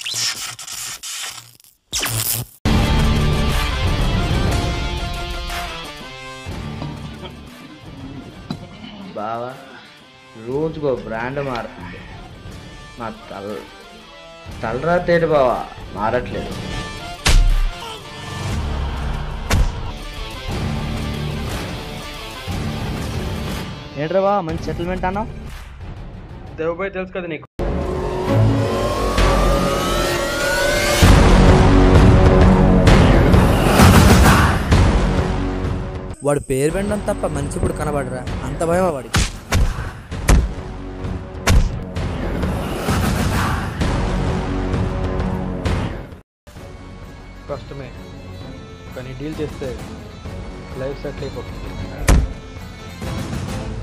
బావా రోజుకో బ్రాండ్ మారుతుంది మా తల తలరా తేడు బావా మారట్లేదు ఏంట్రా బా మంచి సెటిల్మెంట్ అన్నావు దేవబాయ్ తెలుసు కదా నీకు వాడు పేరు వినడం తప్ప మనిషి ఇప్పుడు కనబడరా అంత భయమా వాడికి కష్టమే కానీ డీల్ చేస్తే లైఫ్ సెటిల్ అయిపోతుంది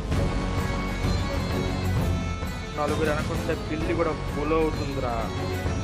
నలుగురు అనుకుంటే పిల్లి కూడా ఫుల్ అవుతుందిరా